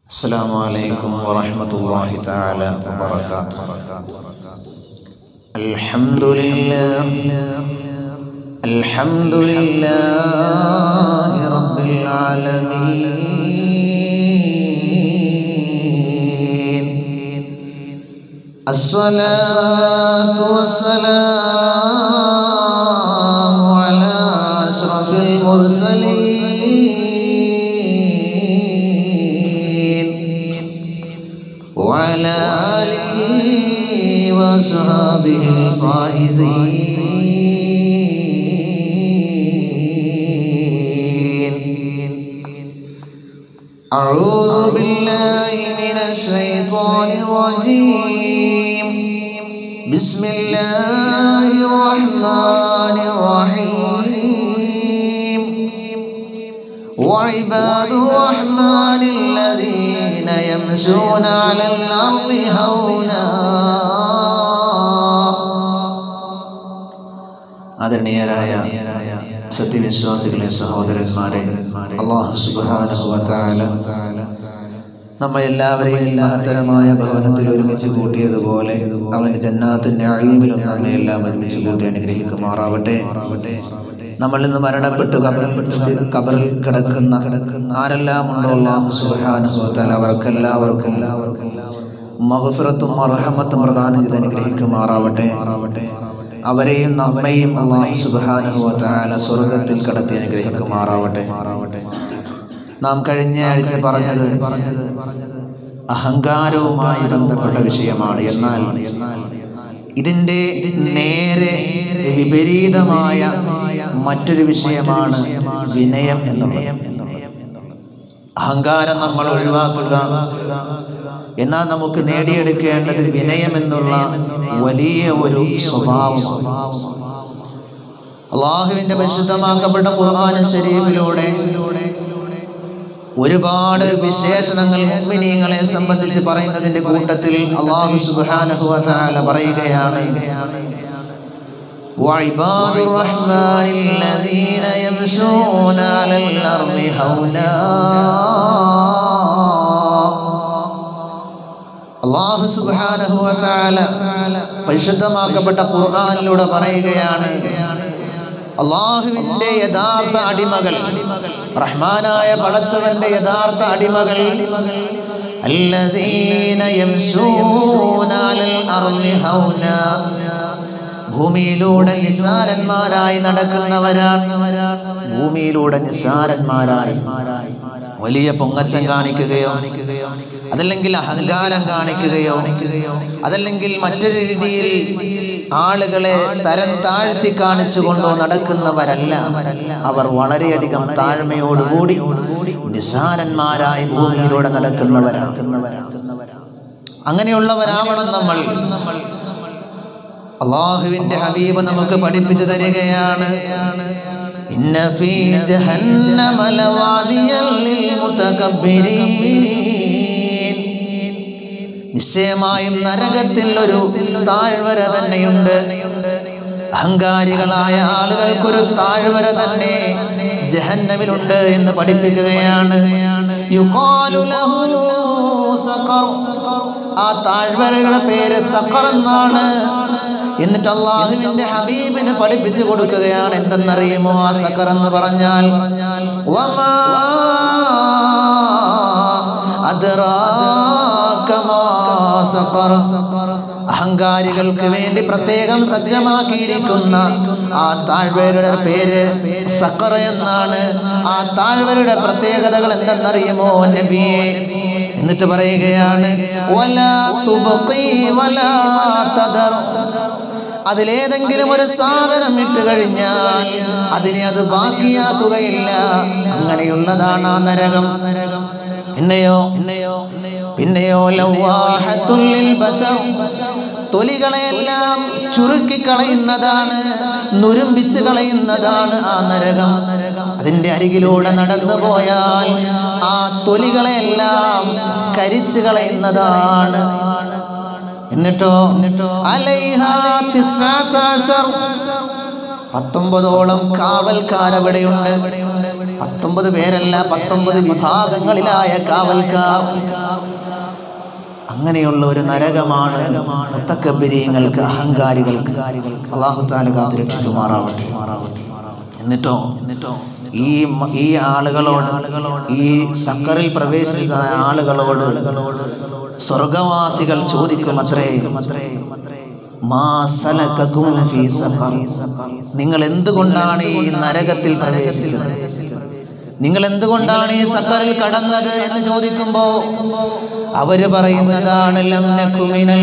السلام عليكم ورحمة الله تعالى وبركاته الحمد لله الحمد لله رب العالمين الصلاة والسلام على أشرف المرسلين وعلى آله وصحبه الفائزين أعوذ بالله من الشيطان الرجيم بسم الله الرحمن الرحيم وعباد الرحمن الذين يمشون على الأرض هونا ആദരണീയരായ സത്യവിശ്വാസികളെ സഹോദരന്മാരെ അള്ളാഹു സുബ്ഹാനഹു വ തആല നമ്മെ എല്ലാവരെയും ഈ മഹത്തരമായ ഭവനത്തിൽ ഒരുമിച്ച് കൂട്ടിയതുപോലെ അവന്റെ ജന്നാത്തിന്റെ അഴിമിലും നമ്മെ എല്ലാം ഒരുമിച്ച് കൂട്ടി അനുഗ്രഹിക്കുമാറാവട്ടെ നമ്മളിൽ നിന്ന് മരണപ്പെട്ടു കബറിൽ കബറിൽ കിടക്കുന്ന ആരെല്ലാം ഉണ്ടോ അള്ളാഹു സുബ്ഹാനഹു വ തആല അവർക്കെല്ലാവർക്കും മഗ്ഫിറത്തും മർഹമത്തും പ്രദാനം ചെയ്ത് അനുഗ്രഹിക്കുമാറാവട്ടെ അവരെയും നമ്മയും അള്ളാഹു സുബ്ഹാനഹു വ തആല സ്വർഗ്ഗത്തിൽ കടത്തി അനുഗ്രഹിക്കുമാറാവട്ടെ നാം കഴിഞ്ഞ ആഴ്ച പറഞ്ഞത് അഹങ്കാരവുമായി ബന്ധപ്പെട്ട വിഷയമാണ് എന്നാൽ ഇതിന്റെ നേരെ വിപരീതമായ മറ്റൊരു വിഷയമാണ് വിനയം എന്നുള്ളത് അഹങ്കാരം നമ്മൾ ഒഴിവാക്കുക എന്നാൽ നമുക്ക് നേടിയെടുക്കേണ്ടത് വിനയം എന്നുള്ള വലിയ ഒരു സ്വഭാവം അള്ളാഹുവിന്റെ പരിശുദ്ധമാക്കപ്പെട്ട ഖുർആൻ ശരീഫിലൂടെ ഒരുപാട് വിശേഷണങ്ങൾ മുഅ്മിനീങ്ങളെ സംബന്ധിച്ച് പറയുന്നതിന്റെ കൂട്ടത്തിൽ അള്ളാഹു സുബ്ഹാനഹു വ തആല പറയുകയാണ് وعباد الرحمن الذين يمشون على الأرض هونا അള്ളാഹു സുബ്ഹാനഹു വ തആല പരിശുദ്ധമാക്കപ്പെട്ട ഖുർആനിലൂടെ പറയുകയാണ് അള്ളാഹുവിന്റെ യഥാർത്ഥ അടിമകൾ റഹ്മാനായ പടച്ചവന്റെ യഥാർത്ഥ അടിമകൾ الذين يمشون على الأرض هونا ഭൂമിയിലൂടെ നിസാരന്മാരായി നടക്കുന്നവരാണ് ഭൂമിയിലൂടെ നിസാരന്മാരായി വലിയ പൊങ്ങച്ചം കാണിക്കുകയോ അതല്ലെങ്കിൽ അഹങ്കാരം കാണിക്കുകയോ അതല്ലെങ്കിൽ മറ്റൊരു രീതിയിൽ ആളുകളെ തരം താഴ്ത്തി കാണിച്ചുകൊണ്ടോ നടക്കുന്നവരല്ല അവർ വളരെയധികം താഴ്മയോടുകൂടി നിസാരന്മാരായി ഭൂമിയിലൂടെ നടക്കുന്നവരാണ് അങ്ങനെയുള്ളവരാവണം നമ്മൾ അള്ളാഹുവിന്റെ ഹബീബ് നമുക്ക് പഠിപ്പിച്ചു തരികയാണ് ഇന്ന ഫീ ജഹന്നമ ലവാദിയൽ ലിൽ മുതകബ്ബിരീൻ നിശ്ചയമായും നരകത്തിൽ ഒരു താഴ്വര തന്നെയുണ്ട് അഹങ്കാരികളായ ആളുകൾക്കൊരു താഴ്വര തന്നെ ജഹന്നമിലുണ്ട് എന്ന് പഠിപ്പിക്കുകയാണ് യുഖാലു ലഹു സഖർ ആ താഴ്വരയുടെ പേര് സഖർ എന്നാണ് എന്നിട്ട് അള്ളാഹുവിന്റെ ഹബീബിന് പഠിപ്പിച്ചു കൊടുക്കുകയാണ് എന്തെന്നറിയുമോ ആ സഖർ എന്ന് പറഞ്ഞാൽ വമാ അദ്റാക മാ സഖർ അഹങ്കാരികൾക്ക് വേണ്ടി പ്രത്യേകം സജ്ജമാക്കിയിരിക്കുന്ന ആ താഴ്വരയുടെ പേര് സക്കറ എന്നാണ് ആ താഴ്വരയുടെ പ്രത്യേകതകൾ എന്തെന്നറിയുമോ നബിയെ എന്നിട്ട് പറയുകയാണ് വലാ തുബ്ഖി വലാ തദർ അതിലേതെങ്കിലും ഒരു സാധനം ഇട്ട് കഴിഞ്ഞാൽ അതിനെ അത് ബാക്കിയാക്കുകയില്ല അങ്ങനെയുള്ളതാണ് ആ നരകം പിന്നെയോ പിന്നെയോ പിന്നെയോ ലവാഹത്തുല്ലിൽ ബശർ തൊലികളെല്ലാം ചുരുക്കി കളയുന്നതാണ് നുരുമ്പിച്ച് കളയുന്നതാണ് ആ നരകം അതിന്റെ അരികിലൂടെ നടന്നു പോയാൽ ആ തൊലികളെല്ലാം കരിച്ചു കളയുന്നതാണ് എന്നിട്ടോ എന്നിട്ടോ അലൈഹാ തിസ്അത അശർ പത്തൊമ്പതോളം കാവൽക്കാരവിടെയുണ്ട് പത്തൊമ്പത് പേരല്ല പത്തൊമ്പത് വിഭാഗങ്ങളിലായ കാവൽക്കാർ അങ്ങനെയുള്ള ഒരു നരകമാണ് മുത്തക്കബിരിയങ്ങൾക്ക് അഹങ്കാരികൾക്ക് അള്ളാഹു താല കാത്ത് രക്ഷിക്കുമാറാവട്ടെ എന്നിട്ടോ എന്നിട്ടോ ഈ മ- ഈ ആളുകളോട് ഈ സക്കറിൽ പ്രവേശിച്ച ആളുകളോട് സ്വർഗവാസികൾ ചോദിക്കും അത്രേ മാ സലക്കക്കും ഫീ സഖർ. നിങ്ങൾ എന്തുകൊണ്ടാണ് ഈ നരകത്തിൽ പ്രവേശിച്ചത് നിങ്ങൾ എന്തുകൊണ്ടാണ് ഈ സക്കറിൽ കടന്നത് എന്ന് ചോദിക്കുമ്പോ അവര് പറയുന്നതാണ് ലം നക്കു മിനൽ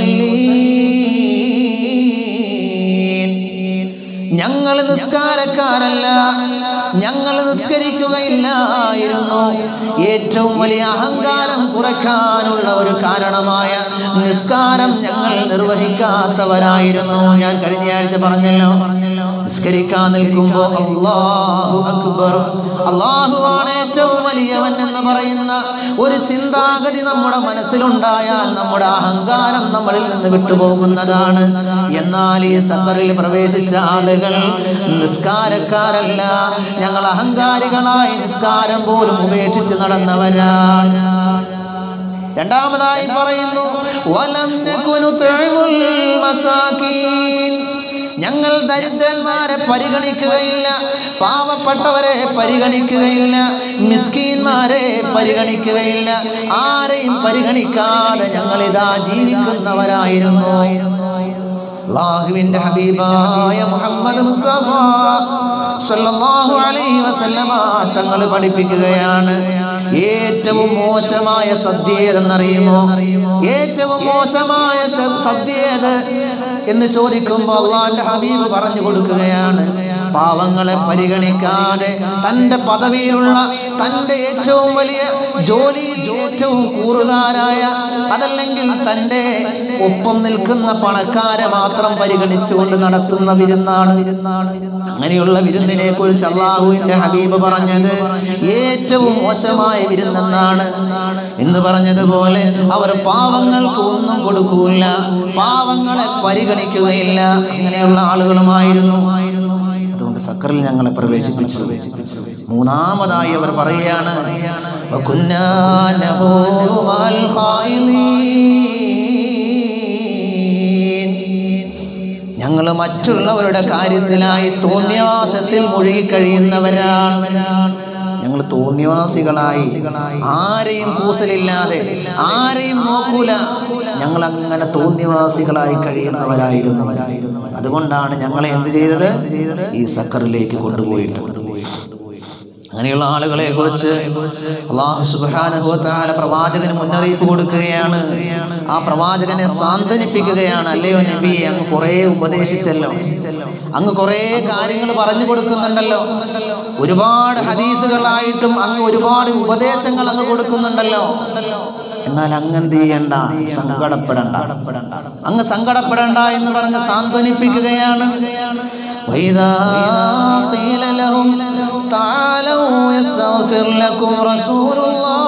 മുസല്ലീൻ ഞങ്ങൾ നിസ്കാരക്കാരല്ല ഞങ്ങൾ നിസ്കരിക്കുകയില്ലായിരുന്നു ഏറ്റവും വലിയ അഹങ്കാരം കുറയ്ക്കാനുള്ള ഒരു കാരണമായ നിസ്കാരം ഞങ്ങൾ നിർവഹിക്കാത്തവരായിരുന്നു ഞാൻ കഴിഞ്ഞ ആഴ്ച പറഞ്ഞല്ലോ നിസ്കരിക്കാൻ നിൽക്കുമ്പോ അല്ലാഹു അക്ബർ അള്ളാഹുവാണ് ഏറ്റവും വലിയവൻ എന്ന് പറയുന്ന ഒരു ചിന്താഗതി നമ്മുടെ മനസ്സിലുണ്ടായാൽ നമ്മുടെ അഹങ്കാരം നമ്മളിൽ നിന്ന് വിട്ടുപോകുന്നതാണ് എന്നാൽ ഈ സഫറിൽ പ്രവേശിച്ച ആളുകൾ നിസ്കാരക്കാരല്ല ഞങ്ങൾ അഹങ്കാരികളായി നിസ്കാരം പോലും ഉപേക്ഷിച്ച് നടന്നവരാണ് രണ്ടാമതായി പറയുന്നു വലം നകുനു തുഇമുൽ മസാകീൻ ഞങ്ങൾ ദരിദ്രന്മാരെ പരിഗണിക്കുകയില്ല പാവപ്പെട്ടവരെ പരിഗണിക്കുകയില്ല മിസ്കീന്മാരെ പരിഗണിക്കുകയില്ല ആരെയും പരിഗണിക്കാതെ ഞങ്ങൾ ഇതാ ജീവിക്കുന്നവരായിരുന്നു അള്ളാഹുവിന്റെ ഹബീബായ മുഹമ്മദ് മുസ്തഫ സല്ലല്ലാഹു അലൈഹി വസല്ലമ തങ്ങൾ പഠിപ്പിക്കുകയാണ് ഏറ്റവും മോശമായ സദ്യ ഏതെന്നറിയുമോ ഏറ്റവും മോശമായ സ- സദ്യ ഏത് എന്ന് ചോദിക്കുമ്പോൾ അള്ളാന്റെ ഹബീബ് പറഞ്ഞു കൊടുക്കുകയാണ് പാവങ്ങളെ പരിഗണിക്കാതെ തൻ്റെ പദവിയിലുള്ള തൻ്റെ ഏറ്റവും വലിയ ജോലി ഏറ്റവും കൂറുകാരായ അതല്ലെങ്കിൽ തൻ്റെ ഒപ്പം നിൽക്കുന്ന പണക്കാരെ മാത്രം പരിഗണിച്ചുകൊണ്ട് നടത്തുന്ന വിരുന്നാണ് അങ്ങനെയുള്ള വിരുന്നിനെ കുറിച്ച് അള്ളാഹുവിന്റെ ഹബീബ് പറഞ്ഞത് ഏറ്റവും മോശമായ വിരുന്നെന്നാണ് എന്ന് പറഞ്ഞതുപോലെ അവർ പാവങ്ങൾക്ക് ഒന്നും കൊടുക്കൂല പാവങ്ങളെ പരിഗണിക്കുകയില്ല അങ്ങനെയുള്ള ആളുകളുമായിരുന്നു അതുകൊണ്ട് സക്കറിൽ ഞങ്ങളെ പ്രവേശിപ്പിച്ചു മൂന്നാമതായി അവർ പറയുകയാണ് "വകുന്നാ നഹൂദു മഅൽ ഖായിദീൻ." ഞങ്ങൾ മറ്റുള്ളവരുടെ കാര്യത്തിലായി തോന്നിയവാസത്തിൽ മുഴുകി കഴിയുന്നവരാണ് ഞങ്ങൾ തോന്നിവാസികളായി ആരെയും കൂസലില്ലാതെ ആരെയും നോക്കൂല ഞങ്ങൾ അങ്ങനെ തോന്നിവാസികളായി കഴിയുന്നവരായിരുന്നു അതുകൊണ്ടാണ് ഞങ്ങളെ എന്ത് ചെയ്തത് ഈ സക്കറിലേക്ക് കൊണ്ടുപോയിട്ട് അങ്ങനെയുള്ള ആളുകളെ കുറിച്ച് അള്ളാഹു സുബ്ഹാനഹു വ തആല പ്രവാചകന് മുന്നറിയിപ്പ് കൊടുക്കുകയാണ് ആ പ്രവാചകനെ സാന്ത്വനിപ്പിക്കുകയാണ് അല്ലയോ നബി അങ്ങ് കുറേ ഉപദേശിച്ചല്ലോ അങ്ങ് കുറേ കാര്യങ്ങൾ പറഞ്ഞു കൊടുക്കുന്നുണ്ടല്ലോ ഒരുപാട് ഹദീസുകളായിട്ടും അങ്ങ് ഒരുപാട് ഉപദേശങ്ങൾ അങ്ങ് കൊടുക്കുന്നുണ്ടല്ലോ എന്നാൽ അങ്ങ് എന്ത് ചെയ്യണ്ട സങ്കടപ്പെടണ്ട അങ്ങ് സങ്കടപ്പെടണ്ട എന്ന് പറഞ്ഞ് സാന്ത്വനിപ്പിക്കുകയാണ് وإذا قيل لهم تعالوا يستغفر لكم رسول الله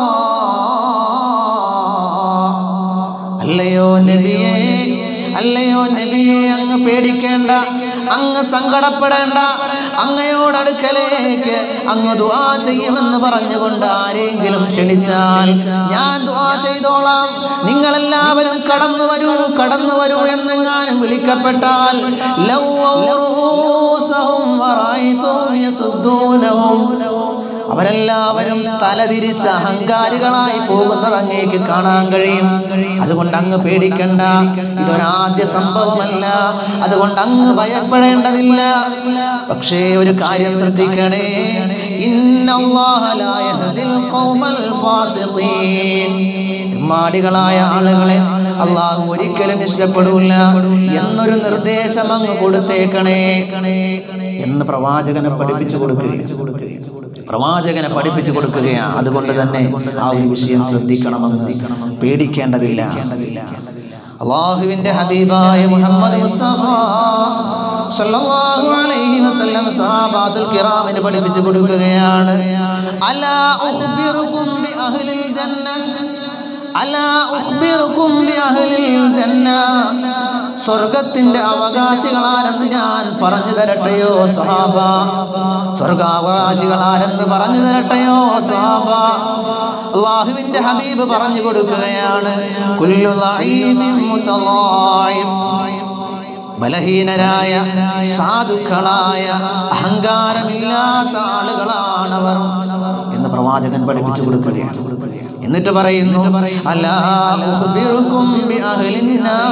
അല്ലയോ നബിയെ അല്ലയോ നബിയെ അങ്ങ് പേടിക്കേണ്ട അങ്ങ് സങ്കടപ്പെടേണ്ട അങ്ങയോടടുക്കലേക്ക് അങ്ങ് ദുആ ചെയ്യുമെന്ന് പറഞ്ഞുകൊണ്ട് ആരെങ്കിലും ക്ഷണിച്ചാൽ ഞാൻ ദുആ ചെയ്തോളാം നിങ്ങളെല്ലാവരും കടന്നു വരൂ കടന്നു വരൂ എന്നെങ്ങാനും വിളിക്കപ്പെട്ടാൽ ലൗവൗ റൂസഹും വറഅയ്തും യസുദ്ദൂനഹും അവരെല്ലാവരും തലതിരിച്ച അഹങ്കാരികളായി പോകുന്നത് അങ്ങേക്ക് കാണാൻ കഴിയും അതുകൊണ്ട് അങ്ങ് പേടിക്കണ്ട ഇതൊരാദ്യ സംഭവമല്ല അതുകൊണ്ട് അങ്ങ് ഭയപ്പെടേണ്ടതില്ല പക്ഷേ ഒരു കാര്യം ശ്രദ്ധിക്കണേ ഇന്നല്ലാഹ ലാ യഹ്ദിൽ ഖൗമൽ ഫാസിഖീൻ മാടികളായ ആളുകളെ അള്ളാഹു ഒരിക്കലും ഇഷ്ടപ്പെടൂല എന്നൊരു നിർദ്ദേശം അങ്ങ് കൊടുത്തേക്കണേ എന്ന് പ്രവാചകനെ പഠിപ്പിച്ചു കൊടുക്കുകയും പ്രവാചകനെ പഠിപ്പിച്ചു കൊടുക്കുകയാണ് അതുകൊണ്ട് തന്നെ ആ ഒരു വിഷയം ശ്രദ്ധിക്കണമെന്ന് പേടിക്കേണ്ടതില്ല അള്ളാഹുവിന്റെ ഹബീബായ മുഹമ്മദ് മുസ്തഫ സല്ലല്ലാഹു അലൈഹി വസല്ലം സഹാബാത്തുൽ കിറാമിന് പഠിപ്പിച്ചു കൊടുക്കുകയാണ് അലാ ഉഖ്ബിറുകും ബി അഹ്ലിൽ ജന്ന അലാ ഉഖ്ബിറുക്കും ബിഅഹ്ലിൽ ജന്ന സ്വർഗത്തിന്റെ അവകാശികളാരെന്ന് ഞാൻ പറഞ്ഞു തരട്ടെയോ സഹാബ സ്വർഗാവകാശികളാരെന്ന് പറഞ്ഞു തരട്ടെയോ സഹാബ അള്ളാഹുവിന്റെ ഹബീബ് പറഞ്ഞു കൊടുക്കുകയാണ് കുല്ലു ലഈഫിൻ മുതളാഇഫ് ബലഹീനരായ സാധുക്കളായ അഹങ്കാരമില്ലാത്ത ആളുകളാണവർ എന്ന് പ്രവാചകൻ പഠിപ്പിച്ചു കൊടുക്കുകയാണ് എന്നിട്ട് പറയുന്നു അലാ ഉഖ്ബിറുക്കും ബിഅഹ്ലിൻ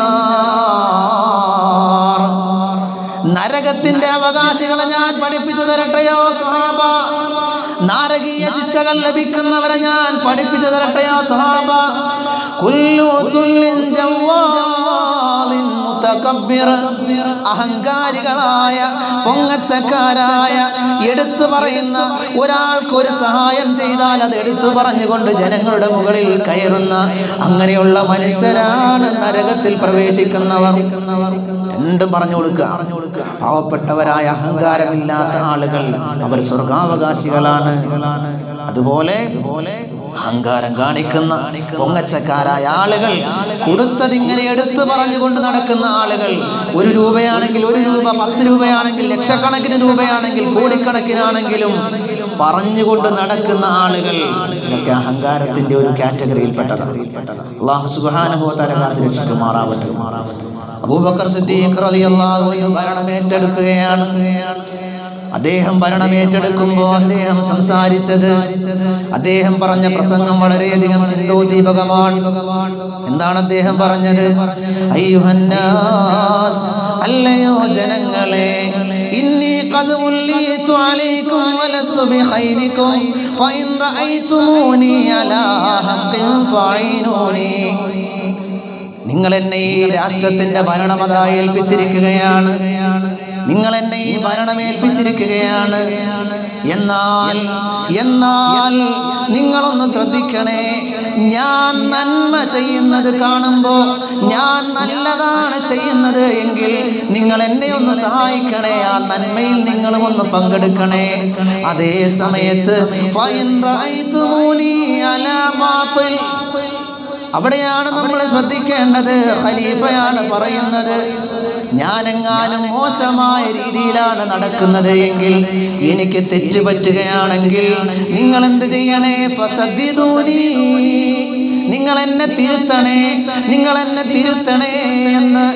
നാർ. നരകത്തിന്റെ അവകാശികളെ ഞാൻ പഠിപ്പിച്ചു തരട്ടെയോ സഹാബ നാരകീയ ശിക്ഷകൾ ലഭിക്കുന്നവരെ ഞാൻ പഠിപ്പിച്ചു തരട്ടെയോ സഹാബ കുല്ലു തുല്ലിൻ ജവ്വാലിൻ മുതകബ്ബിർ. അഹങ്കാരികളായ പൊങ്ങച്ചക്കാരായ എടുത്തു പറയുന്ന ഒരാൾക്ക് ഒരു സഹായം ചെയ്താൽ അത് എടുത്തു പറഞ്ഞുകൊണ്ട് ജനങ്ങളുടെ മുകളിൽ കയറുന്ന അങ്ങനെയുള്ള മനുഷ്യരാണ് നരകത്തിൽ പ്രവേശിക്കുന്നവർ രണ്ടും പറഞ്ഞു കൊടുക്കുക പാവപ്പെട്ടവരായ അഹങ്കാരമില്ലാത്ത ആളുകൾ അവർ സ്വർഗാവകാശികളാണ് അതുപോലെ അഹങ്കാരം കാണിക്കുന്ന പൊങ്ങച്ചക്കാരായ ആളുകൾ കൊടുത്തതിങ്ങനെ എടുത്തു പറഞ്ഞുകൊണ്ട് നടക്കുന്ന ആളുകൾ ഒരു രൂപയാണെങ്കിൽ ഒരു രൂപ പത്ത് രൂപയാണെങ്കിൽ ലക്ഷക്കണക്കിന് രൂപയാണെങ്കിൽ കോടിക്കണക്കിനാണെങ്കിലും പറഞ്ഞുകൊണ്ട് നടക്കുന്ന ആളുകൾ ഇതൊക്കെ അഹങ്കാരത്തിന്റെ ഒരു കാറ്റഗറിയിൽപ്പെട്ടതാണ് അള്ളാഹു സുബ്ഹാനഹു വ തആല കാത്ത് രക്ഷിക്കുമാറാവട്ടെ അബൂബക്കർ സിദ്ദീഖ് റളിയല്ലാഹു അൻഹു ഭരണം ഏറ്റെടുക്കുകയാണ് അദ്ദേഹം ഭരണം ഏറ്റെടുക്കുമ്പോൾ അദ്ദേഹം സംസാരിച്ചത് അദ്ദേഹം പറഞ്ഞ പ്രസംഗം വളരെയധികം ചിന്തോദീപകമാണ് എന്താണ് അദ്ദേഹം പറഞ്ഞത് അയ്യുഹന്നാസ് അല്ലയോ ജനങ്ങളെ ഇന്നി ഖദ് മുല്ലീതു അലൈക്കും വലസ്തു ബിഖൈരിക്കും ഫഇൻ റഅയ്തുമൂനി അലാ ഹഖ്ഖിൻ ഫഈനൂനി നിങ്ങൾ എന്നെ ഈ രാഷ്ട്രത്തിന്റെ ഭരണമത ഏൽപ്പിച്ചിരിക്കുകയാണ് നിങ്ങൾ എന്നെ ഈ ഭരണം ഏൽപ്പിച്ചിരിക്കുകയാണ് എന്നാൽ എന്നാൽ നിങ്ങളൊന്ന് ശ്രദ്ധിക്കണേ ഞാൻ നന്മ ചെയ്യുന്നത് കാണുമ്പോൾ ഞാൻ നല്ലതാണ് ചെയ്യുന്നത് എങ്കിൽ നിങ്ങൾ എന്നെ ഒന്ന് സഹായിക്കണേ ആ നന്മയിൽ നിങ്ങളും ഒന്ന് പങ്കെടുക്കണേ അതേ സമയത്ത് ഫൈൻ റഅയ്തുമൂനി അലാ ബാത്തിൽ അവിടെയാണ് നമ്മൾ ശ്രദ്ധിക്കേണ്ടത് ഖലീഫയാണ് പറയുന്നത് ഞാനെങ്ങാനും മോശമായ രീതിയിലാണ് നടക്കുന്നത് എങ്കിൽ എനിക്ക് തെറ്റ് പറ്റുകയാണെങ്കിൽ നിങ്ങൾ എന്ത് ചെയ്യണേ ഫസദ്ദിദൂനി. നിങ്ങൾ എന്നെ തിരുത്തണേ നിങ്ങൾ എന്നെ തിരുത്തണേ എന്ന്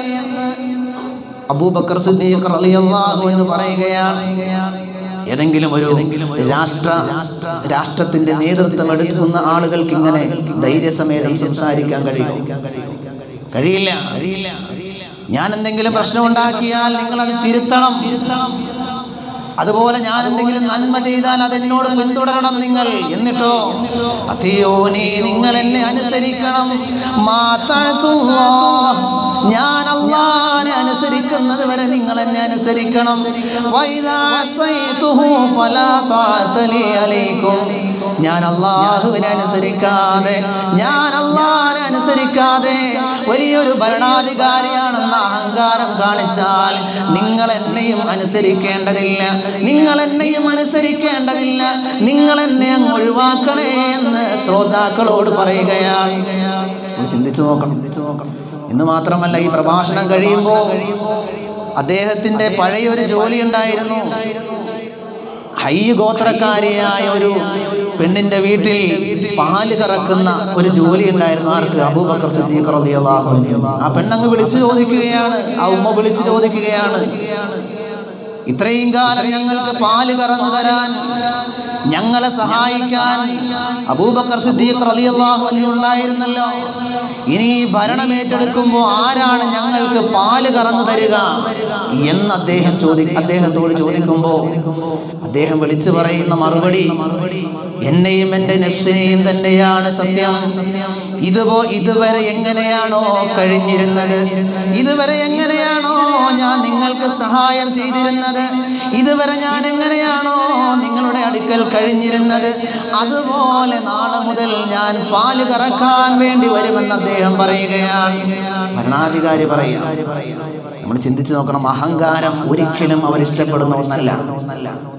അബൂബക്കർ സിദ്ദീഖ് റളിയല്ലാഹു എന്ന് പറയുകയാണ് ഏതെങ്കിലും ഒരു രാഷ്ട്ര രാഷ്ട്രത്തിന്റെ നേതൃത്വം എടുക്കുന്ന ആളുകൾക്ക് ഇങ്ങനെ ധൈര്യസമേതം സംസാരിക്കാൻ കഴിയും കഴിയില്ല കഴിയില്ല ഞാൻ എന്തെങ്കിലും പ്രശ്നം ഉണ്ടാക്കിയാൽ നിങ്ങൾ അത് തിരുത്തണം തിരുത്തണം അതുപോലെ ഞാൻ എന്തെങ്കിലും നന്മ ചെയ്താൽ അതെന്നോട് പിന്തുടരണം നിങ്ങൾ എന്നിട്ടോ അതെയോ നീ നിങ്ങൾ എന്നെ അനുസരിക്കണം മാത്തഴത്തുള്ളോ ഞാൻ അള്ളാനെ അനുസരിക്കുന്നത് വരെ നിങ്ങൾ എന്നെ അനുസരിക്കണം വൈദാ അസൈതുഹു ഫലാ താഅത ലീ അലൈക്കും ഞാൻ അള്ളാഹുവിനെ അനുസരിക്കാതെ ഞാൻ അള്ളാഹിനെ അനുസരിക്കാതെ വലിയൊരു ഭരണാധികാരിയാണെന്ന അഹങ്കാരം കാണിച്ചാൽ നിങ്ങൾ എന്നെയും അനുസരിക്കേണ്ടതില്ല നിങ്ങൾ എന്നെയും അനുസരിക്കേണ്ടതില്ല നിങ്ങൾ എന്നെ അങ്ങ് ഒഴിവാക്കണേ എന്ന് ശ്രോതാക്കളോട് പറയുകയാണ് നമ്മൾ ചിന്തിച്ചു നോക്കണം ചിന്തിച്ചു നോക്കണം എന്ന് മാത്രമല്ല ഈ പ്രഭാഷണം കഴിയുമ്പോൾ അദ്ദേഹത്തിന്റെ പഴയ ഒരു ജോലി ഉണ്ടായിരുന്നു ഹൈ ഗോത്രക്കാരിയായ ഒരു പെണ്ണിന്റെ വീട്ടിൽ പാല് കറക്കുന്ന ഒരു ജോലി ഉണ്ടായിരുന്നു ആർക്ക് അബൂബക്കർ സിദ്ദീഖ് റളിയല്ലാഹു അൻഹു ആ പെണ്ണങ്ങ് വിളിച്ചു ചോദിക്കുകയാണ് ആ ഉമ്മ വിളിച്ചു ചോദിക്കുകയാണ് ഇത്രയും കാലം ഞങ്ങൾക്ക് പാല് കറന്നു തരാൻ ഞങ്ങളെ സഹായിക്കാൻ അബൂബക്കർ സിദ്ദീഖ് റളിയല്ലാഹു അൻഹു ഉണ്ടായിരുന്നല്ലോ ഇനി ഈ ഭരണം ഏറ്റെടുക്കുമ്പോൾ ആരാണ് ഞങ്ങൾക്ക് പാല് കറന്നു തരിക എന്ന് അദ്ദേഹം ചോദി അദ്ദേഹത്തോട് ചോദിക്കുമ്പോൾ അദ്ദേഹം വിളിച്ചു പറയുന്ന മറുപടി എന്നെയും എൻ്റെ നഫ്സിനെയും തന്നെയാണ് സത്യം ഇതുപോ ഇതുവരെ എങ്ങനെയാണോ കഴിഞ്ഞിരുന്നത് ഇതുവരെ എങ്ങനെയാണോ ഞാൻ നിങ്ങൾക്ക് സഹായം ചെയ്തിരുന്നത് ഇതുവരെ ഞാൻ എങ്ങനെയാണോ നിങ്ങളുടെ അടുക്കൽ കഴിഞ്ഞിരുന്നത് അതുപോലെ നാളെ മുതൽ ഞാൻ പാല് കറക്കാൻ വേണ്ടി വരുമെന്ന് അദ്ദേഹം പറയുകയാണ് ഭരണാധികാരി പറയുക നമ്മൾ ചിന്തിച്ചു നോക്കണം അഹങ്കാരം ഒരിക്കലും അവർ ഇഷ്ടപ്പെടുന്ന ഒന്നല്ല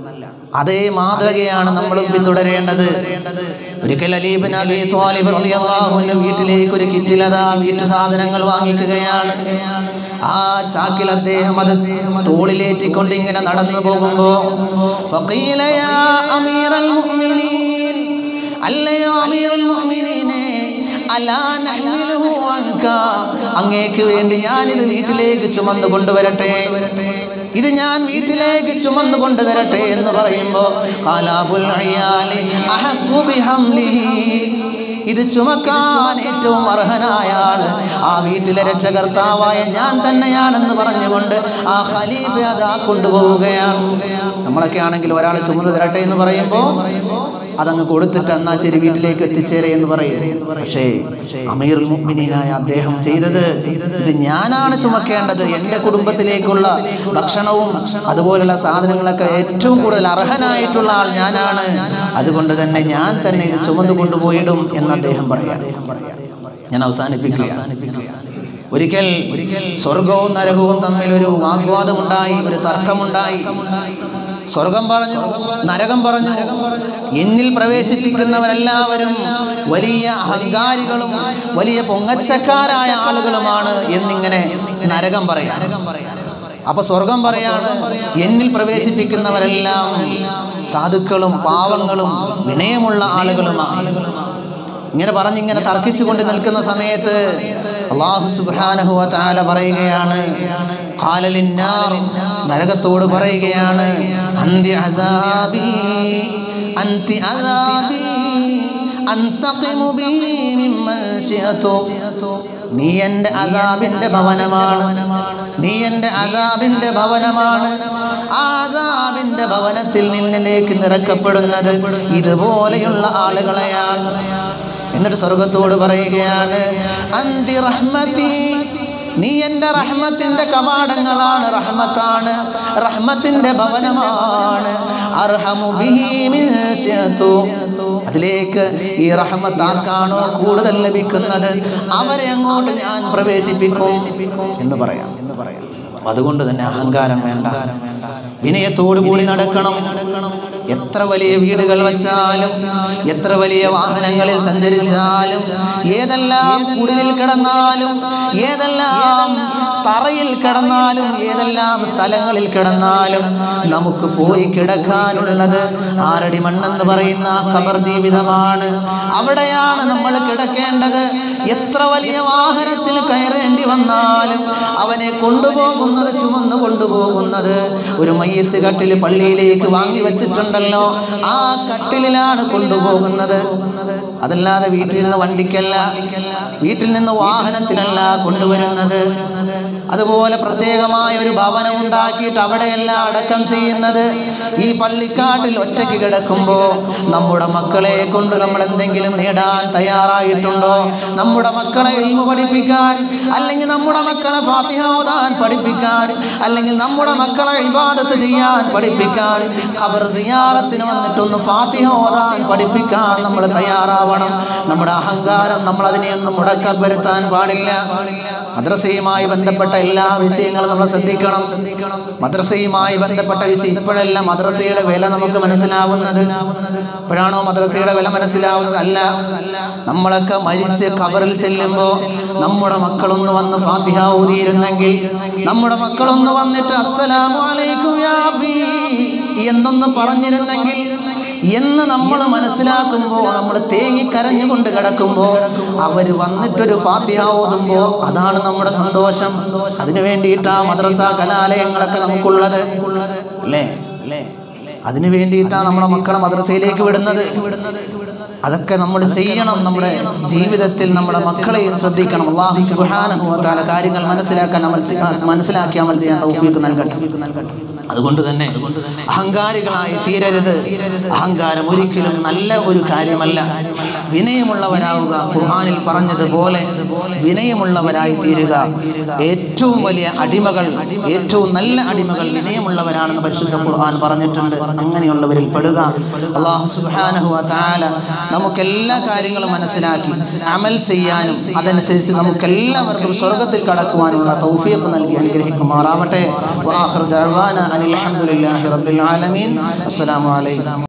അതേ മാതൃകയാണ് നമ്മളും പിന്തുടരേണ്ടത് ഒരിക്കൽ അലീബ് നബി ത്വാലിബ് റളിയല്ലാഹു അൻഹു വീട്ടിലേക്ക് ഒരു കിറ്റിലതാ വീട്ടു സാധനങ്ങൾ വാങ്ങിക്കുകയാണ് ആ ചാക്കിൽ അദ്ദേഹം അത് തോളിലേറ്റിക്കൊണ്ട് ഇങ്ങനെ നടന്നു പോകുമ്പോ ഫഖീല യാ അമീറൽ മുഅ്മിനീൻ അല്ലയോ അമീറുൽ മുഅ്മിനീനെ അലാ നഹ്മിലുഹു അൻക അങ്ങേക്ക് വേണ്ടി ഞാനിത് വീട്ടിലേക്ക് ചുമന്നു കൊണ്ടുവരട്ടെ ഇത് ഞാൻ വീട്ടിലേക്ക് ചുമന്നു കൊണ്ടുവരട്ടെ എന്ന് പറയുമ്പോ ഖാലാബുൽ അയ്യാലി അഹഖു ബിഹംലിഹി ഇത് ചുമക്കാൻ ഏറ്റവും അർഹനായ ആള് ആ വീട്ടിലെ രക്ഷകർത്താവായ ഞാൻ തന്നെയാണെന്ന് പറഞ്ഞുകൊണ്ട് ആ ഖലീഫ അതാ കൊണ്ടുപോവുകയാണ് നമ്മളൊക്കെ ആണെങ്കിൽ ഒരാൾ ചുമന്ന് തരട്ടെ എന്ന് പറയുമ്പോൾ അതങ്ങ് കൊടുത്തിട്ട് എന്നാ ശരി വീട്ടിലേക്ക് എത്തിച്ചേരെ എന്ന് പറയും പക്ഷേ അമീറുൽ മുഅ്മിനീനായ അദ്ദേഹം ചെയ്തത് ഇത് ഞാനാണ് ചുമക്കേണ്ടത് എൻ്റെ കുടുംബത്തിലേക്കുള്ള ഭക്ഷണവും അതുപോലുള്ള സാധനങ്ങളൊക്കെ ഏറ്റവും കൂടുതൽ അർഹനായിട്ടുള്ള ആൾ ഞാനാണ് അതുകൊണ്ട് തന്നെ ഞാൻ തന്നെ ഇത് ചുമന്നു കൊണ്ടുപോയിടും എന്ന് അദ്ദേഹം പറയാം ഞാൻ അവസാനിപ്പിക്കുകയാണ് ഒരിക്കൽ ഒരിക്കൽ സ്വർഗവും നരകവും തമ്മിൽ ഒരു വാഗ്വാദമുണ്ടായി ഒരു തർക്കമുണ്ടായി സ്വർഗം പറഞ്ഞു നരകം പറഞ്ഞു എന്നിൽ പ്രവേശിപ്പിക്കുന്നവരെല്ലാവരും വലിയ അഹങ്കാരികളും വലിയ പൊങ്ങച്ചക്കാരായ ആളുകളുമാണ് എന്നിങ്ങനെ നരകം പറയാം അപ്പൊ സ്വർഗം പറയാണ് എന്നിൽ പ്രവേശിപ്പിക്കുന്നവരെല്ലാം സാധുക്കളും പാവങ്ങളും വിനയമുള്ള ആളുകളുമാണ് ഇങ്ങനെ പറഞ്ഞിങ്ങനെ തർക്കിച്ചുകൊണ്ട് നിൽക്കുന്ന സമയത്ത് അള്ളാഹു സുബ്ഹാനഹു വ തആല പറയുകയാണ് ഖാലലിന്നാർ നരകത്തോട് പറയുകയാണ് അന്തി അദാബി അന്തി അദാബി അന്തഖിമു ബി മിമ്മൻ ശിഅതു നീ എൻ്റെ അദാബിന്റെ ഭവനമാണ് നീ എൻ്റെ അദാബിന്റെ ഭവനമാണ് ആ അദാബിന്റെ ഭവനത്തിൽ നിന്നിലേക്ക് നിറക്കപ്പെടുന്നത് ഇതുപോലെയുള്ള ആളുകളെയാണ് എന്നിട്ട് സ്വർഗത്തോട് പറയുകയാണ് അന്തി റഹ്മതി നീ എൻ്റെ റഹ്മത്തിന്റെ കവാടങ്ങളാണ് റഹ്മത്താണ് റഹ്മത്തിന്റെ ഭവനമാണ് അർഹമു ബിഹി മിൻ ശിഅതു. അതിലേക്ക് ഈ റഹ്മത്ത് ആർക്കാണോ കൂടുതൽ ലഭിക്കുന്നത് അവരെ അങ്ങോട്ട് ഞാൻ പ്രവേശിപ്പിക്കും എന്ന് പറയാം എന്ന് പറയാം അതുകൊണ്ട് തന്നെ അഹങ്കാരം വേണ്ട വിനയത്തോടു കൂടി നടക്കണം എത്ര വലിയ വീടുകൾ വച്ചാലും എത്ര വലിയ വാഹനങ്ങളിൽ സഞ്ചരിച്ചാലും ഏതെല്ലാം കുടിലിൽ കിടന്നാലും ഏതെല്ലാം തറയിൽ കിടന്നാലും ഏതെല്ലാം സ്ഥലങ്ങളിൽ കിടന്നാലും നമുക്ക് പോയി കിടക്കാനുള്ളത് ആരടി മണ്ണെന്ന് പറയുന്ന ഖബർ ജീവിതമാണ് അവിടെയാണ് നമ്മൾ കിടക്കേണ്ടത് എത്ര വലിയ വാഹനത്തിൽ കയറേണ്ടി വന്നാലും അവനെ കൊണ്ടുപോകുന്നത് ചുമന്നു കൊണ്ടുപോകുന്നത് ഒരു മയ്യത്ത് കട്ടിൽ പള്ളിയിലേക്ക് വാങ്ങി വെച്ചിട്ടുണ്ടല്ലോ ആ കട്ടിലിലാണ് കൊണ്ടുപോകുന്നത് അതല്ലാതെ വീട്ടിൽ നിന്ന് വണ്ടിക്കല്ല വീട്ടിൽ നിന്ന് വാഹനത്തിലല്ല കൊണ്ടുവരുന്നത് അതുപോലെ പ്രത്യേകമായ ഒരു ഭവനം ഉണ്ടാക്കിയിട്ട് അവിടെയല്ല അടക്കം ചെയ്യുന്നത് ഈ പള്ളിക്കാട്ടിൽ ഒറ്റയ്ക്ക് കിടക്കുമ്പോൾ നമ്മുടെ മക്കളെ കൊണ്ട് നമ്മൾ എന്തെങ്കിലും നേടാൻ തയ്യാറായിട്ടുണ്ടോ നമ്മുടെ മക്കളെ ഇൽമു പഠിപ്പിക്കാൻ അല്ലെങ്കിൽ നമ്മുടെ മക്കളെ ഫാത്തിഹ ഓതാൻ പഠിപ്പിക്കാൻ അല്ലെങ്കിൽ നമ്മുടെ മക്കളെ ഇബാദത്ത് ചെയ്യാൻ പഠിപ്പിക്കാൻ ഖബർ സിയാറത്തിന് വന്നിട്ടൊന്ന് ഫാത്തിഹ ഓതാൻ പഠിപ്പിക്കാൻ നമ്മൾ തയ്യാറാവണം നമ്മുടെ അഹങ്കാരം നമ്മൾ അതിനെയൊന്നും മുടക്കം വരുത്താൻ പാടില്ല മദ്രസയുമായി ബന്ധപ്പെട്ട എല്ലാ വിഷയങ്ങളും നമ്മൾ ശ്രദ്ധിക്കണം മദ്രസയുമായി ബന്ധപ്പെട്ട വിഷയം ഇപ്പോഴല്ല മദ്രസയുടെ വില നമുക്ക് മനസ്സിലാവുന്നത് ഇപ്പോഴാണോ മദ്രസയുടെ വില മനസ്സിലാവുന്നത് അല്ല നമ്മളൊക്കെ മരിച്ച് ഖബറിൽ ചെല്ലുമ്പോൾ നമ്മുടെ മക്കളൊന്ന് വന്ന് ഫാത്തിഹ ഊതിയിരുന്നെങ്കിൽ നമ്മുടെ മക്കളൊന്ന് വന്നിട്ട് അസ്സലാമു അലൈക്കും യാ അബീ എന്നൊന്ന് പറഞ്ഞിരുന്നെങ്കിൽ എന്ന് നമ്മൾ മനസ്സിലാക്കുമ്പോൾ നമ്മൾ തേങ്ങി കരഞ്ഞുകൊണ്ട് കിടക്കുമ്പോൾ അവർ വന്നിട്ടൊരു ഫാത്തിഹ ഓതുമ്പോൾ അതാണ് നമ്മുടെ സന്തോഷം അതിനു വേണ്ടിയിട്ടാ മദ്രസ കലാലയങ്ങളൊക്കെ നമുക്കുള്ളത് അല്ലേ അല്ലേ അതിനു വേണ്ടിയിട്ടാണ് നമ്മളെ മക്കളെ മദ്രസയിലേക്ക് വിടുന്നത് അതൊക്കെ നമ്മൾ ചെയ്യണം നമ്മുടെ ജീവിതത്തിൽ നമ്മുടെ മക്കളെയും ശ്രദ്ധിക്കണം അള്ളാഹു സുബ്ഹാനഹു വ തആല കാര്യങ്ങൾ മനസ്സിലാക്കാൻ അമൽ ചെയ്യ- മനസ്സിലാക്കി അമൽ ചെയ്യാൻ തൗഫീഖ് നൽകട്ടെ അതുകൊണ്ട് തന്നെ അഹങ്കാരികളായി തീരരുത് അഹങ്കാരം ഒരിക്കലും നല്ല ഒരു കാര്യമല്ല വിനയമുള്ളവരാവുക ഖുർആനിൽ പറഞ്ഞതുപോലെ വിനയമുള്ളവരായി തീരുക ഏറ്റവും വലിയ അടിമകൾ ഏറ്റവും നല്ല അടിമകൾ വിനയമുള്ളവരാണെന്ന് പരിശുദ്ധ ഖുർആൻ പറഞ്ഞിട്ടുണ്ട് അങ്ങനെയുള്ളവരിൽ പെടുക അള്ളാഹു സുബ്ഹാനഹു വ തആല നമുക്ക് എല്ലാ കാര്യങ്ങളും മനസ്സിലാക്കി അമൽ ചെയ്യാനും അതനുസരിച്ച് നമുക്ക് എല്ലാവർക്കും സ്വർഗത്തിൽ കടക്കുവാനുള്ള തൗഫീഖ് നൽകി അനുഗ്രഹിക്കുമാറാവട്ടെ വാഹിർ ദഅ്വാന അനിൽ ഹംദുലില്ലാഹി റബ്ബിൽ ആലമീൻ അസ്സലാമു അലൈക്കും